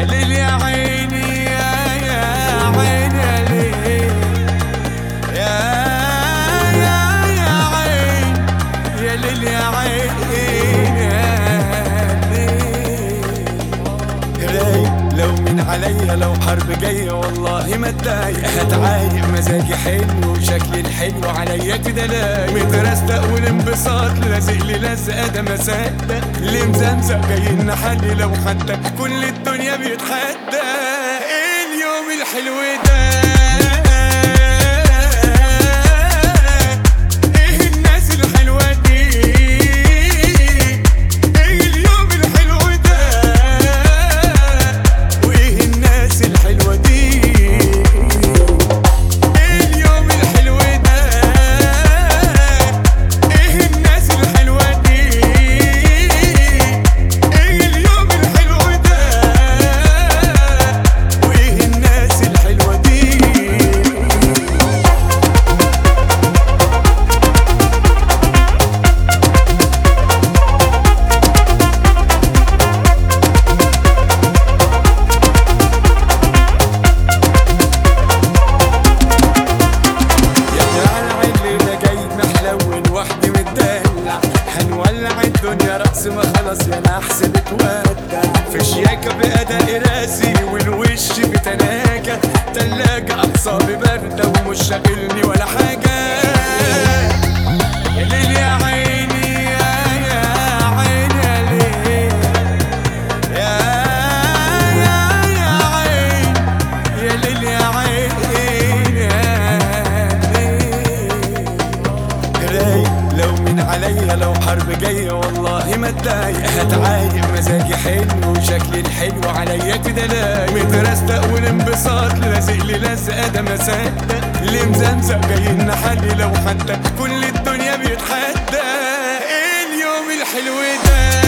يا ليل يا عيني يا يا عيني يا ليل يا يا يا عين يا ليل يا عين يا ليل رايق لو من عليا لو حرب جاية والله ما اتضايق هتعايق مزاجي حلو وشكلي الحلو عليا كده لايق مترستق والانبساط لازق لي لزقة ده ما صدق اللي مزمزق جاي نحلي لو حتى كل الدنيا بيتحدى ايه اليوم الحلو ده ايه الناس الحلوة دي ايه اليوم الحلو ده وايه الناس الحلوة دي ايه اليوم الحلو ده ايه الناس الحلوة دي ايه اليوم الحلو ده وايه الناس الحلوة دي يا دلع الليلة جاي محلول وحدي متدلع هنولع الدنيا رأس ما خلاص يا نحس بتودع في شياكة بأداء راسي والوش بتناكة تلاجة أعصابي باردة ومش شاغلني ولا حاجة يا ليل يا عيني يا يا عيني يا ليل يا يا يا عين يا ليل يا عين يا ليل رايق لو من عليا لو حرب جاية والله ما اتضايق هتعايق مزاجي حلو وشكلي الحلو عليا كده لايق مترستق والانبساط لازق لي لزقة ده ما صدق اللي مزمزق جاي نحلي لو حتى كل الدنيا بيتحدى ايه اليوم الحلو ده